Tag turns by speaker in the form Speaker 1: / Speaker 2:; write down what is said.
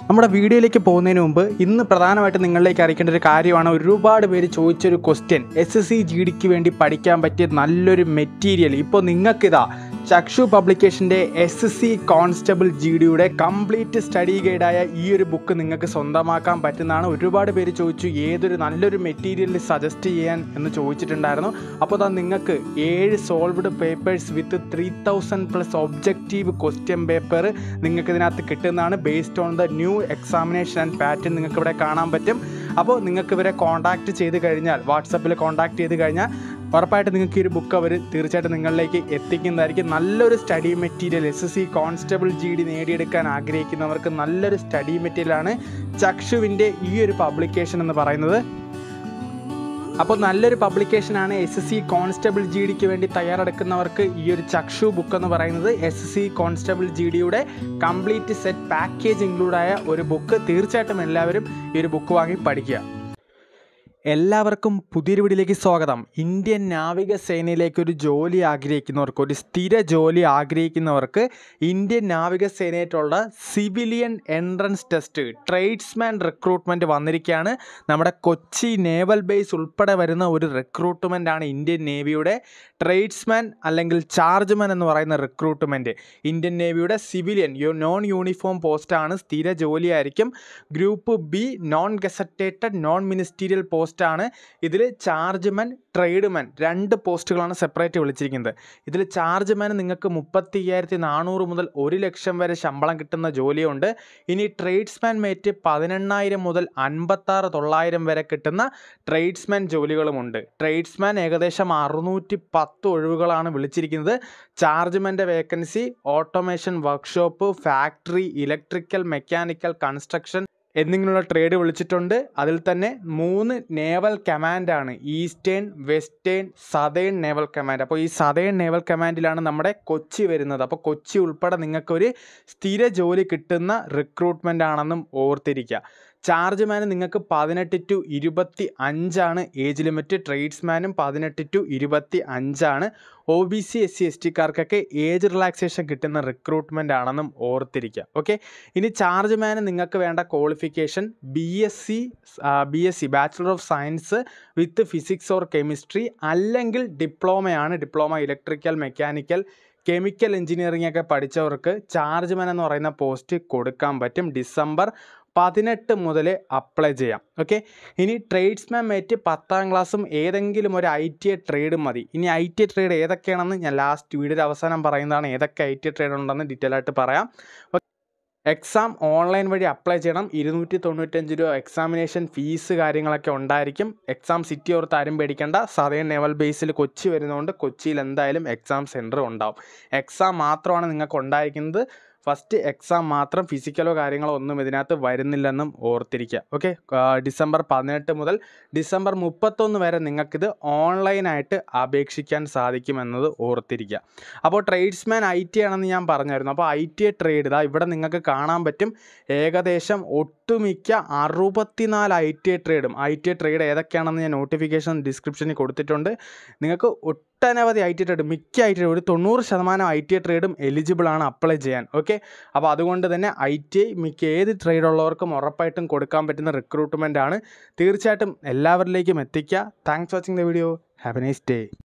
Speaker 1: നമ്മുടെ വീഡിയോയിലേക്ക് പോകുന്നതിന് മുമ്പ് ഇന്ന് പ്രധാനമായിട്ട് നിങ്ങളിലേക്ക് അറിയിക്കേണ്ട ഒരു കാര്യമാണ് ഒരുപാട് പേര് ചോദിച്ചൊരു question S S C G ഡിക്ക് വേണ്ടി പഠിക്കാൻ പറ്റിയ നല്ലൊരു മെറ്റീരിയൽ ഇപ്പോൾ നിങ്ങൾക്കിതാ ചക്ഷു പബ്ലിക്കേഷൻ്റെ S S C constable G ഡിയുടെ കംപ്ലീറ്റ് സ്റ്റഡി ഗൈഡായ ഈ ഒരു ബുക്ക് നിങ്ങൾക്ക് സ്വന്തമാക്കാൻ പറ്റുന്നതാണ് ഒരുപാട് പേര് ചോദിച്ചു ഏതൊരു നല്ലൊരു മെറ്റീരിയൽ സജസ്റ്റ് ചെയ്യാൻ എന്ന് ചോദിച്ചിട്ടുണ്ടായിരുന്നു അപ്പോൾ അതാ നിങ്ങൾക്ക് ഏഴ് solved papers with three thousand plus objective question paper നിങ്ങൾക്ക് ഇതിനകത്ത് കിട്ടുന്നതാണ് based on the new examination and pattern നിങ്ങൾക്ക് ഇവിടെ കാണാൻ പറ്റും അപ്പോൾ നിങ്ങൾക്ക് ഇവരെ കോൺടാക്റ്റ് ചെയ്ത് കഴിഞ്ഞാൽ വാട്സപ്പിൽ കോൺടാക്റ്റ് ചെയ്ത് കഴിഞ്ഞാൽ ഉറപ്പായിട്ട് നിങ്ങൾക്ക് ഈ ഒരു ബുക്ക് അവർ തീർച്ചയായിട്ടും നിങ്ങളിലേക്ക് എത്തിക്കുന്നതായിരിക്കും നല്ലൊരു study material S S C constable G D നേടിയെടുക്കാൻ ആഗ്രഹിക്കുന്നവർക്ക് നല്ലൊരു സ്റ്റഡി മെറ്റീരിയലാണ് ചക്ഷുവിൻ്റെ ഈ ഒരു പബ്ലിക്കേഷൻ എന്ന് പറയുന്നത് അപ്പോൾ നല്ലൊരു പബ്ലിക്കേഷനാണ് S S C constable G ഡിക്ക് വേണ്ടി തയ്യാറെടുക്കുന്നവർക്ക് ഈ ഒരു ചക്ഷു ബുക്ക് എന്ന് പറയുന്നത് S S C constable G ഡിയുടെ കംപ്ലീറ്റ് സെറ്റ് പാക്കേജ് ഇൻക്ലൂഡായ ഒരു ബുക്ക് തീർച്ചയായിട്ടും എല്ലാവരും ഈ ഒരു ബുക്ക് വാങ്ങി പഠിക്കുക എല്ലാവർക്കും പുതിയൊരു വീഡിയോയിലേക്ക് സ്വാഗതം ഇന്ത്യൻ നാവികസേനയിലേക്ക് ഒരു ജോലി ആഗ്രഹിക്കുന്നവർക്ക് ഒരു സ്ഥിര ജോലി ആഗ്രഹിക്കുന്നവർക്ക് ഇന്ത്യൻ നാവികസേനയായിട്ടുള്ള civilian entrance test tradesman recruitment വന്നിരിക്കുകയാണ് നമ്മുടെ കൊച്ചി നേവൽ ബേസ് ഉൾപ്പെടെ വരുന്ന ഒരു റിക്രൂട്ട്മെൻ്റ് ആണ് ഇന്ത്യൻ നേവിയുടെ ട്രേഡ്സ്മാൻ അല്ലെങ്കിൽ ചാർജ്മാൻ എന്ന് പറയുന്ന റിക്രൂട്ട്മെൻറ്റ് ഇന്ത്യൻ നേവിയുടെ സിവിലിയൻ യു നോൺ യൂണിഫോം പോസ്റ്റാണ് സ്ഥിര ജോലിയായിരിക്കും group B non gazetted non ministerial പോസ്റ്റാണ് ഇതിൽ ചാർജ്മാൻ ട്രേഡ്മാൻ രണ്ട് പോസ്റ്റുകളാണ് സെപ്പറേറ്റ് വിളിച്ചിരിക്കുന്നത് ഇതിൽ ചാർജ്മാൻ നിങ്ങൾക്ക് മുപ്പത്തി അയ്യായിരത്തി നാനൂറ് മുതൽ ഒരു ലക്ഷം വരെ ശമ്പളം കിട്ടുന്ന ജോലിയുണ്ട് ഇനി ട്രേഡ്സ്മാൻ മേറ്റ് പതിനെണ്ണായിരം മുതൽ അൻപത്താറ് തൊള്ളായിരം വരെ കിട്ടുന്ന ട്രേഡ്സ്മാൻ ജോലികളുമുണ്ട് ട്രേഡ്സ്മാൻ ഏകദേശം അറുന്നൂറ്റി പത്ത് ഒഴിവുകളാണ് വിളിച്ചിരിക്കുന്നത് ചാർജ്മാൻ്റെ vacancy automation workshop factory electrical mechanical construction എന്നിങ്ങനെയുള്ള ട്രേഡ് വിളിച്ചിട്ടുണ്ട് അതിൽ തന്നെ മൂന്ന് നേവൽ കമാൻഡാണ് eastern western southern naval command അപ്പോൾ ഈ സതേൺ നേവൽ കമാൻഡിലാണ് നമ്മുടെ കൊച്ചി വരുന്നത് അപ്പോൾ കൊച്ചി ഉൾപ്പെടെ നിങ്ങൾക്കൊരു സ്ഥിര ജോലി കിട്ടുന്ന റിക്രൂട്ട്മെൻ്റ് ആണെന്നും ഓർത്തിരിക്കുക ചാർജ്മാന് നിങ്ങൾക്ക് പതിനെട്ട് ടു ഇരുപത്തി അഞ്ചാണ് ഏജ് ലിമിറ്റ് ട്രേഡ്സ്മാനും പതിനെട്ട് ടു ഇരുപത്തി അഞ്ചാണ് O B C S C S ടിക്കാർക്കൊക്കെ ഏജ് റിലാക്സേഷൻ കിട്ടുന്ന റിക്രൂട്ട്മെൻ്റ് ആണെന്നും ഓർത്തിരിക്കുക ഓക്കെ ഇനി ചാർജ്മാന് നിങ്ങൾക്ക് വേണ്ട qualification B S C B S C bachelor of science with physics or chemistry അല്ലെങ്കിൽ ഡിപ്ലോമയാണ് diploma electrical mechanical chemical engineering ഒക്കെ പഠിച്ചവർക്ക് ചാർജ്മാൻ എന്ന് പറയുന്ന പോസ്റ്റ് കൊടുക്കാൻ പറ്റും ഡിസംബർ പതിനെട്ട് മുതൽ അപ്ലൈ ചെയ്യാം ഓക്കെ ഇനി ട്രേഡ്സ്മാൻ മേറ്റ് പത്താം ക്ലാസ്സും ഏതെങ്കിലും ഒരു ഐ ടി ഐ ട്രേഡ് മതി ഇനി ഐ ടി ഐ ട്രേഡ് ഏതൊക്കെയാണെന്ന് ഞാൻ ലാസ്റ്റ് വീഡിയോയുടെ അവസാനം പറയുന്നതാണ് ഏതൊക്കെ ഐ ടി ഐ ട്രേഡ് ഉണ്ടെന്ന് ഡീറ്റെയിൽ ആയിട്ട് പറയാം എക്സാം ഓൺലൈൻ വഴി അപ്ലൈ ചെയ്യണം ഇരുന്നൂറ്റി തൊണ്ണൂറ്റഞ്ച് രൂപ എക്സാമിനേഷൻ ഫീസ് കാര്യങ്ങളൊക്കെ ഉണ്ടായിരിക്കും എക്സാം സിറ്റി ഓർത്ത് ആരും പേടിക്കേണ്ട സതേൺ നേവൽ ബേസിൽ കൊച്ചി വരുന്നതുകൊണ്ട് കൊച്ചിയിൽ എന്തായാലും എക്സാം സെൻറ്റർ ഉണ്ടാവും എക്സാം മാത്രമാണ് നിങ്ങൾക്ക് ഉണ്ടായിരിക്കുന്നത് ഫസ്റ്റ് എക്സാം മാത്രം ഫിസിക്കലോ കാര്യങ്ങളോ ഒന്നും ഇതിനകത്ത് വരുന്നില്ലെന്നും ഓർത്തിരിക്കുക ഓക്കെ ഡിസംബർ പതിനെട്ട് മുതൽ ഡിസംബർ മുപ്പത്തൊന്ന് വരെ നിങ്ങൾക്കിത് ഓൺലൈനായിട്ട് അപേക്ഷിക്കാൻ സാധിക്കുമെന്നത് ഓർത്തിരിക്കുക അപ്പോൾ ട്രേഡ്സ്മാൻ ഐ ടി ആണെന്ന് ഞാൻ പറഞ്ഞായിരുന്നു അപ്പോൾ ഐ ടി ഐ ട്രേഡ് ഇതാ ഇവിടെ നിങ്ങൾക്ക് കാണാൻ പറ്റും ഏകദേശം ഒട്ടുമിക്ക അറുപത്തിനാല് ഐ ടി ഐ ട്രേഡും ഐ ടി ഐ ട്രേഡ് ഏതൊക്കെയാണെന്ന് ഞാൻ നോട്ടിഫിക്കേഷൻ ഡിസ്ക്രിപ്ഷനിൽ കൊടുത്തിട്ടുണ്ട് നിങ്ങൾക്ക് ഒട്ടനവധി ഐ ടി ട്രേഡ് മിക്ക ഐ ടി ഒരു തൊണ്ണൂറ് ശതമാനം ഐ ടി ട്രേഡും എലിജിബിൾ ആണ് അപ്ലൈ ചെയ്യാൻ ഓക്കെ അപ്പോൾ അതുകൊണ്ട് തന്നെ ഐ ടി ഐ മിക്ക ഏത് ട്രേഡ് ഉള്ളവർക്കും ഉറപ്പായിട്ടും കൊടുക്കാൻ പറ്റുന്ന റിക്രൂട്ട്മെൻ്റ് ആണ് തീർച്ചയായിട്ടും എല്ലാവരിലേക്കും എത്തിക്കുക thanks watching the video have a nice day